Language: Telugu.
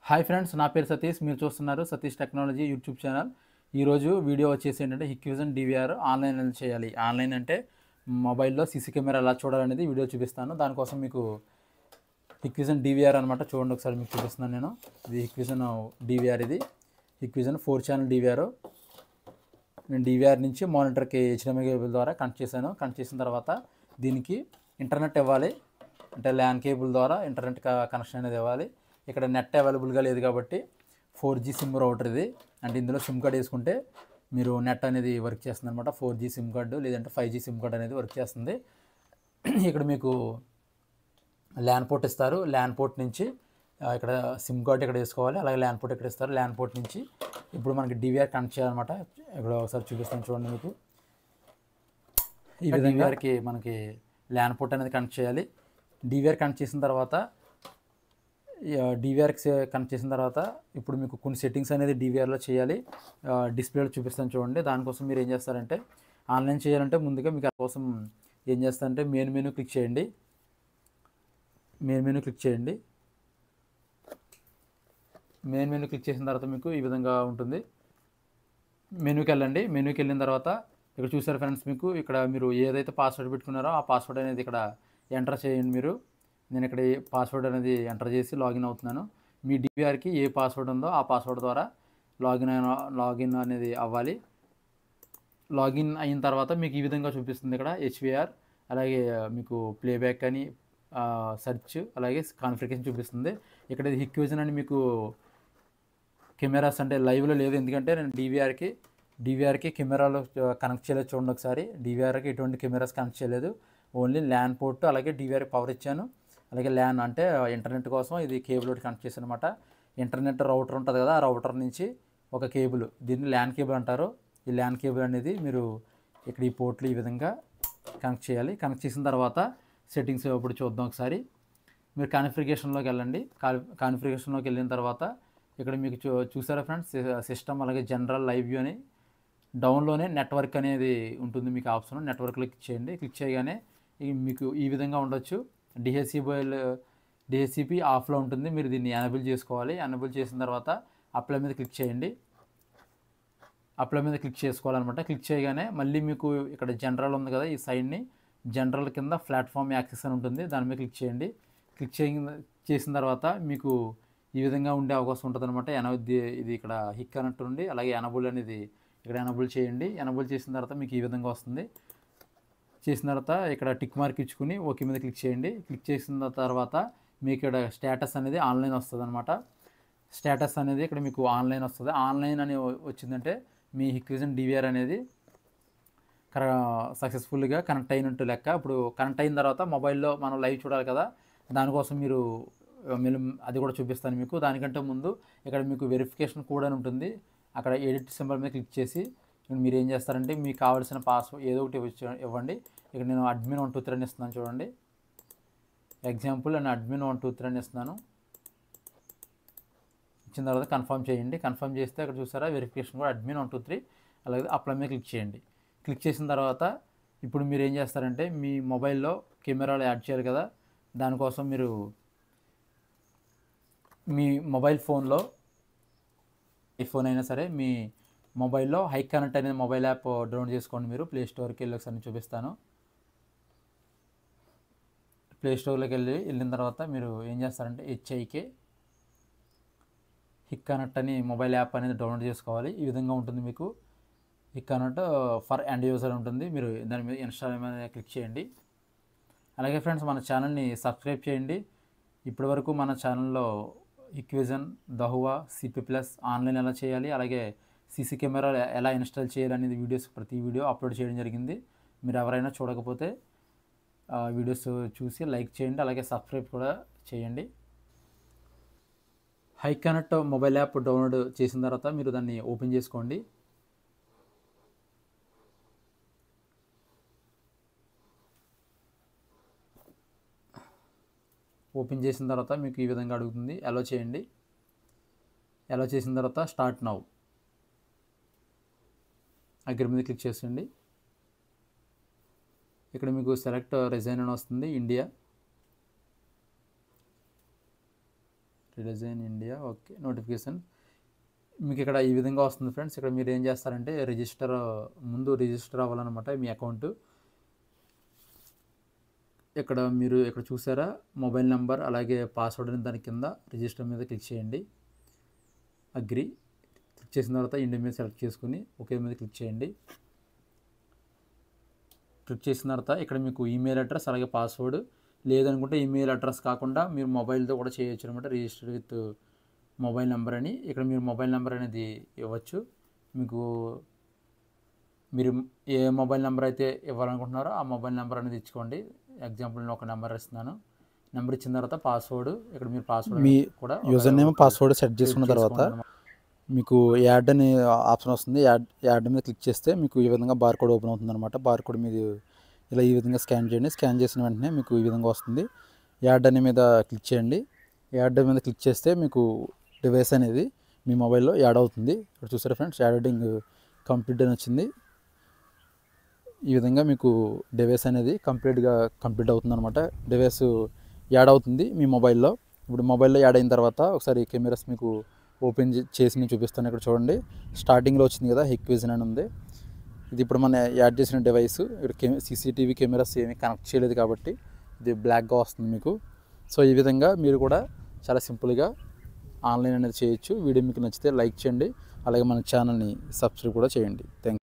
హాయ్ ఫ్రెండ్స్ నా పేరు సతీష్ మీరు చూస్తున్నారు సతీష్ టెక్నాలజీ యూట్యూబ్ ఛానల్ ఈరోజు వీడియో వచ్చేసి ఏంటంటే హిక్విజన్ డివిఆర్ ఆన్లైన్ ఎలా చేయాలి ఆన్లైన్ అంటే మొబైల్లో సీసీ కెమెరా ఎలా చూడాలనేది వీడియో చూపిస్తాను దానికోసం మీకు హిక్విజన్ డివిఆర్ అనమాట చూడండి ఒకసారి మీకు చూపిస్తున్నాను నేను ఇది హిక్విజన్ డివిఆర్ ఇది హిక్విజన్ ఫోర్ ఛానల్ డివిఆర్ నేను డివిఆర్ నుంచి మానిటర్కి హెచ్డిఎంఐ కేబుల్ ద్వారా కనెక్ట్ చేశాను కనెక్ట్ చేసిన తర్వాత దీనికి ఇంటర్నెట్ ఇవ్వాలి అంటే ల్యాన్ కేబుల్ ద్వారా ఇంటర్నెట్ కనెక్షన్ అనేది ఇవ్వాలి ఇక్కడ నెట్ అవైలబుల్గా లేదు కాబట్టి ఫోర్ జీ సిమ్ రౌటర్ ఇది అంటే ఇందులో సిమ్ కార్డ్ వేసుకుంటే మీరు నెట్ అనేది వర్క్ చేస్తుంది అనమాట ఫోర్ జీ సిమ్ కార్డు లేదంటే ఫైవ్ జీ సిమ్ కార్డ్ అనేది వర్క్ చేస్తుంది ఇక్కడ మీకు ల్యాన్ పోర్ట్ ఇస్తారు ల్యాన్ పోర్ట్ నుంచి ఆ, ఇక్కడ సిమ్ కార్డ్ ఇక్కడ వేసుకోవాలి అలాగే ల్యాన్ పోర్ట్ ఇక్కడ ఇస్తారు ల్యాన్ పోర్ట్ నుంచి ఇప్పుడు మనకి డివిఆర్ కనెక్ట్ చేయాలన్నమాట ఇక్కడ ఒకసారి చూపిస్తాను చూడండి మీకు ఈ విధంగా మనకి ల్యాన్ పోర్ట్ అనేది కనెక్ట్ చేయాలి డివిఆర్ కనెక్ట్ చేసిన తర్వాత డివిఆర్ కనెక్ట్ చేసిన తర్వాత ఇప్పుడు మీకు కొన్ని సెట్టింగ్స్ అనేది డివిఆర్లో చేయాలి డిస్ప్లేలో చూపిస్తాను చూడండి దానికోసం మీరు ఏం చేస్తారంటే ఆన్లైన్ చేయాలంటే ముందుగా మీకు కోసం ఏం చేస్తారంటే మెయిన్ మెనూ క్లిక్ చేయండి మెయిన్ మెనూ క్లిక్ చేయండి మెయిన్ మెనూ క్లిక్ చేసిన తర్వాత మీకు ఈ విధంగా ఉంటుంది మెనూకి వెళ్ళండి మెనూకి వెళ్ళిన తర్వాత ఇక్కడ చూసారు ఫ్రెండ్స్ మీకు ఇక్కడ మీరు ఏదైతే పాస్వర్డ్ పెట్టుకున్నారో ఆ పాస్వర్డ్ అనేది ఇక్కడ ఎంటర్ చేయండి మీరు నేను ఇక్కడ ఏ పాస్వర్డ్ అనేది ఎంటర్ చేసి లాగిన్ అవుతున్నాను మీ డివిఆర్కి ఏ పాస్వర్డ్ ఉందో ఆ పాస్వర్డ్ ద్వారా లాగిన్ అయిన లాగిన్ అనేది అవ్వాలి లాగిన్ అయిన తర్వాత మీకు ఈ విధంగా చూపిస్తుంది ఇక్కడ హెచ్విఆర్ అలాగే మీకు ప్లేబ్యాక్ అని సెర్చ్ అలాగే కాన్ఫిగరేషన్ చూపిస్తుంది ఇక్కడ హిక్విజన్ అని మీకు కెమెరాస్ అంటే లైవ్లో లేదు ఎందుకంటే నేను డీవీఆర్కి డీవీఆర్కి కెమెరాలో కనెక్ట్ చేయలేదు చూడండి ఒకసారి డీవీఆర్కి ఎటువంటి కెమెరాస్ కనెక్ట్ చేయలేదు ఓన్లీ ల్యాన్ పోర్ట్ అలాగే డీవీఆర్కి పవర్ ఇచ్చాను అలాగే ల్యాన్ అంటే ఇంటర్నెట్ కోసం ఇది కేబుల్ ఒకటి కనెక్ట్ చేశాను అనమాట ఇంటర్నెట్ రౌటర్ ఉంటుంది కదా ఆ రౌటర్ నుంచి ఒక కేబుల్ దీన్ని ల్యాన్ కేబుల్ అంటారు ఈ ల్యాన్ కేబుల్ అనేది మీరు ఇక్కడ ఈ పోర్ట్లు ఈ విధంగా కనెక్ట్ చేయాలి కనెక్ట్ చేసిన తర్వాత సెట్టింగ్స్ ఇప్పుడు చూద్దాం ఒకసారి మీరు కాన్ఫిగరేషన్లోకి వెళ్ళండి కాన్ఫిగరేషన్లోకి వెళ్ళిన తర్వాత ఇక్కడ మీకు చూ చూసారా ఫ్రెండ్స్ సిస్టమ్ అలాగే జనరల్ లైవ్ వ్యూ అని డౌన్లోనే నెట్వర్క్ అనేది ఉంటుంది మీకు ఆప్షన్ నెట్వర్క్లో క్లిక్ చేయండి క్లిక్ చేయగానే ఈ మీకు ఈ విధంగా ఉండొచ్చు డిహెచ్సిబిఎల్ డిహెచ్సిపి ఆఫ్లో ఉంటుంది మీరు దీన్ని ఎనబుల్ చేసుకోవాలి ఎనబుల్ చేసిన తర్వాత అప్లై మీద క్లిక్ చేయండి అప్లై మీద క్లిక్ చేసుకోవాలన్నమాట క్లిక్ చేయగానే మళ్ళీ మీకు ఇక్కడ జనరల్ ఉంది కదా ఈ సైడ్ని జనరల్ కింద ప్లాట్ఫామ్ యాక్సెస్ అని ఉంటుంది దాని మీద క్లిక్ చేయండి క్లిక్ చేయ చేసిన తర్వాత మీకు ఈ విధంగా ఉండే అవకాశం ఉంటుంది అనమాట ఇది ఇక్కడ హిక్ అన్నట్టు ఉండి అలాగే ఎనబుల్ అనేది ఇక్కడ ఎనబుల్ చేయండి ఎనబుల్ చేసిన తర్వాత మీకు ఈ విధంగా వస్తుంది చేసిన తర్వాత ఇక్కడ టిక్ మార్క్ ఇచ్చుకుని ఓకే మీద క్లిక్ చేయండి క్లిక్ చేసిన తర్వాత మీకు ఇక్కడ స్టేటస్ అనేది ఆన్లైన్ వస్తుంది అనమాట స్టేటస్ అనేది ఇక్కడ మీకు ఆన్లైన్ వస్తుంది ఆన్లైన్ అని వచ్చిందంటే మీ హిక్విజన్ డివిఆర్ అనేది కర సక్సెస్ఫుల్గా కనెక్ట్ అయినట్టు లెక్క ఇప్పుడు కనెక్ట్ అయిన తర్వాత మొబైల్లో మనం లైవ్ చూడాలి కదా దానికోసం మీరు మీరు అది కూడా చూపిస్తాను మీకు దానికంటే ముందు ఇక్కడ మీకు వెరిఫికేషన్ కోడ్ అని ఉంటుంది అక్కడ ఎడిట్ సింబల్ మీద క్లిక్ చేసి ఇక్కడ మీరు ఏం చేస్తారంటే మీకు కావాల్సిన పాస్వర్డ్ ఏదో ఒకటి ఇవ్వచ్చు- ఇవ్వండి ఇక్కడ నేను అడ్మిన్ వన్ టూ త్రీ అని ఇస్తున్నాను చూడండి ఎగ్జాంపుల్ నేను అడ్మిన్ వన్ టూ త్రీ అని ఇస్తున్నాను ఇచ్చిన తర్వాత కన్ఫర్మ్ చేయండి కన్ఫర్మ్ చేస్తే అక్కడ చూసారా వెరిఫికేషన్ కూడా అడ్మిన్ వన్ టూ త్రీ అలాగే అప్లై మీద క్లిక్ చేయండి క్లిక్ చేసిన తర్వాత ఇప్పుడు మీరు ఏం చేస్తారంటే మీ మొబైల్లో కెమెరాలు యాడ్ చేయాలి కదా దానికోసం మీరు మీ మొబైల్ ఫోన్లో ఈ ఫోన్ అయినా సరే మీ మొబైల్లో హై కనెక్ట్ అనేది మొబైల్ యాప్ డౌన్లోడ్ చేసుకోండి మీరు ప్లే స్టోర్కి వెళ్ళి ఒకసారి నేను చూపిస్తాను ప్లే స్టోర్లోకి వెళ్ళి వెళ్ళిన తర్వాత మీరు ఏం చేస్తారంటే హెచ్ఐకే హిక్ కనెక్ట్ అని మొబైల్ యాప్ అనేది డౌన్లోడ్ చేసుకోవాలి ఈ విధంగా ఉంటుంది మీకు Hik connect for end user ఉంటుంది మీరు దాని మీద ఇన్స్టాల్ మీద క్లిక్ చేయండి అలాగే ఫ్రెండ్స్ మన ఛానల్ని సబ్స్క్రైబ్ చేయండి ఇప్పటివరకు మన ఛానల్లో Hikvision Dahua CP plus online ఎలా చేయాలి అలాగే సీసీ కెమెరా ఎలా ఇన్స్టాల్ చేయాలి అనేది వీడియోస్ ప్రతి వీడియో అప్లోడ్ చేయడం జరిగింది మీరు ఎవరైనా చూడకపోతే ఆ వీడియోస్ చూసి లైక్ చేయండి అలాగే సబ్స్క్రైబ్ కూడా చేయండి hi connect mobile app download చేసిన తర్వాత మీరు దాన్ని ఓపెన్ చేసుకోండి ఓపెన్ చేసిన తర్వాత మీకు ఈ విధంగా అడుగుతుంది అలో చేయండి అలో చేసిన తర్వాత స్టార్ట్ నౌ అగ్రి మీద క్లిక్ చేయండి ఇక్కడ మీకు సెలెక్ట్ రిజైన్ అని వస్తుంది India region India okay notification మీకు ఇక్కడ ఈ విధంగా వస్తుంది ఫ్రెండ్స్ ఇక్కడ మీరు ఏం చేస్తారంటే రిజిస్టర్ ముందు రిజిస్టర్ అవ్వాలన్నమాట మీ అకౌంట్ ఇక్కడ మీరు ఇక్కడ చూసారా మొబైల్ నెంబర్ అలాగే పాస్వర్డ్ అని దాని కింద రిజిస్టర్ మీద క్లిక్ చేయండి అగ్రి క్లిక్ చేసిన తర్వాత ఇండియా మీద సెలెక్ట్ చేసుకుని ఒకే మీద క్లిక్ చేయండి క్లిక్ చేసిన తర్వాత ఇక్కడ మీకు ఈమెయిల్ అడ్రస్ అలాగే పాస్వర్డ్ లేదనుకుంటే ఈమెయిల్ అడ్రస్ కాకుండా మీరు మొబైల్తో కూడా చేయొచ్చు అనమాట రిజిస్టర్ విత్ మొబైల్ నెంబర్ అని ఇక్కడ మీరు మొబైల్ నెంబర్ అనేది ఇవ్వచ్చు మీకు మీరు ఏ మొబైల్ నెంబర్ అయితే ఇవ్వాలనుకుంటున్నారో ఆ మొబైల్ నెంబర్ అనేది ఇచ్చుకోండి ఎగ్జాంపుల్ నేను ఒక నెంబర్ ఇస్తున్నాను నెంబర్ ఇచ్చిన తర్వాత పాస్వర్డ్ ఇక్కడ మీరు పాస్వర్డ్ మీ కూడా యూజర్ నేమ్ ఒక- పాస్వర్డ్ సెట్ చేసుకున్న సెట్ తర్వాత చేసుకోండి అన్నమాట. మీకు యాడ్ అనే ఆప్షన్ వస్తుంది యాడ్ యాడ్ మీద క్లిక్ చేస్తే మీకు ఈ విధంగా బార్ కోడ్ ఓపెన్ అవుతుంది అనమాట బార్ కోడ్ మీద ఇలా ఈ విధంగా స్కాన్ చేయండి స్కాన్ చేసిన వెంటనే మీకు ఈ విధంగా వస్తుంది యాడ్ అనే మీద క్లిక్ చేయండి యాడ్ మీద క్లిక్ చేస్తే మీకు డివైస్ అనేది మీ మొబైల్లో యాడ్ అవుతుంది ఇక్కడ చూసారా ఫ్రెండ్స్ యాడింగ్ కంప్లీట్ అని వచ్చింది ఈ విధంగా మీకు డివైస్ అనేది కంప్లీట్గా కంప్లీట్ అవుతుంది అనమాట డివైస్ యాడ్ అవుతుంది మీ మొబైల్లో ఇప్పుడు మొబైల్లో యాడ్ అయిన తర్వాత ఒకసారి కెమెరాస్ మీకు ఓపెన్ చే- చేసి నేను చూపిస్తాను ఇక్కడ చూడండి స్టార్టింగ్లో వచ్చింది కదా హెక్విజన్ అని ఉంది ఇది ఇప్పుడు మన యాడ్ చేసిన డివైస్ ఇక్కడ కె సీసీటీవీ కెమెరాస్ ఏమీ కనెక్ట్ చేయలేదు కాబట్టి ఇది బ్లాక్గా వస్తుంది మీకు సో ఈ విధంగా మీరు కూడా చాలా సింపుల్గా ఆన్లైన్ అనేది చేయొచ్చు వీడియో మీకు నచ్చితే లైక్ చేయండి అలాగే మన ఛానల్ని సబ్స్క్రైబ్ కూడా చేయండి థ్యాంక్